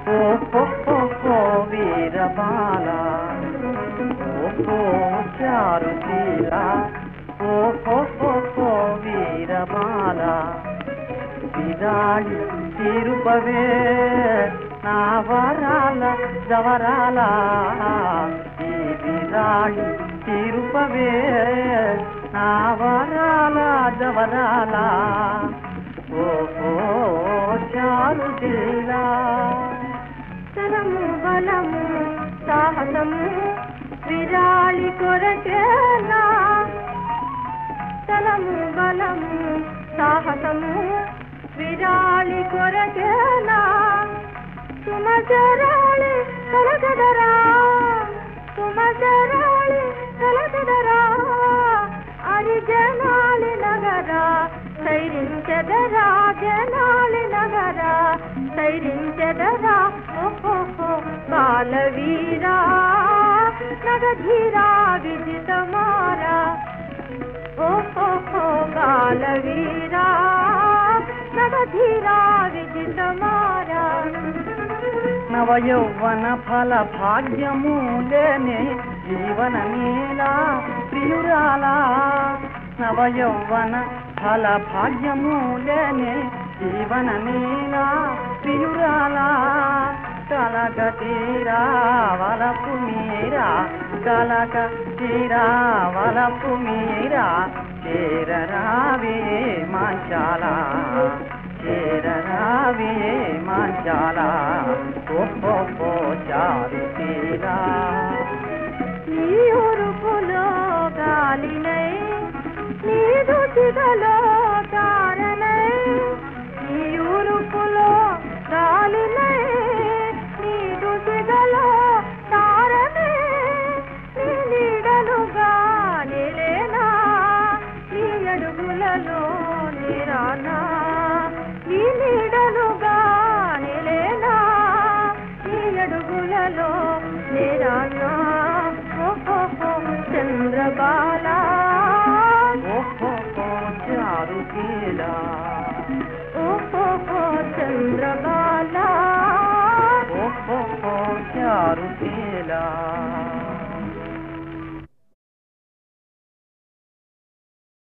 ఓహో వీరబాల ఓహో చారుశీల ఓహో వీరబాల విరాళి తిరుపవే నా వరాల జవరాల ఈ విరాళి తిరుపవే నా వరాల జవరాల ఓహో చారు జిల్లా తనము బలము సాహసము విరాళి కొరకేనా తనము బలము సాహసము విరాళి కొరకేనా సుమచరాళి కలకదరా సుమచరాళి కలకదరా అరి జనాలి నగరా సైరించెదరా జనాలి నగరా సైరించెదరా ఓహో బాలవీరా నగధీరా విజితమారా ఓహో బాలవీరా నగధీరా విజితమారా నవ యౌవన ఫల భాగ్యము లేని జీవన నీలా ప్రియురాలా నవ యౌవన ఫల భాగ్యము లేని జీవన నీలా ప్రియురాలా కలక తీరా వలపు మీరా కలక తీరా వలపు మీరా చేరరావే మాంచాలా చేరరావే మాంచాలా ఓహో చారు తీరా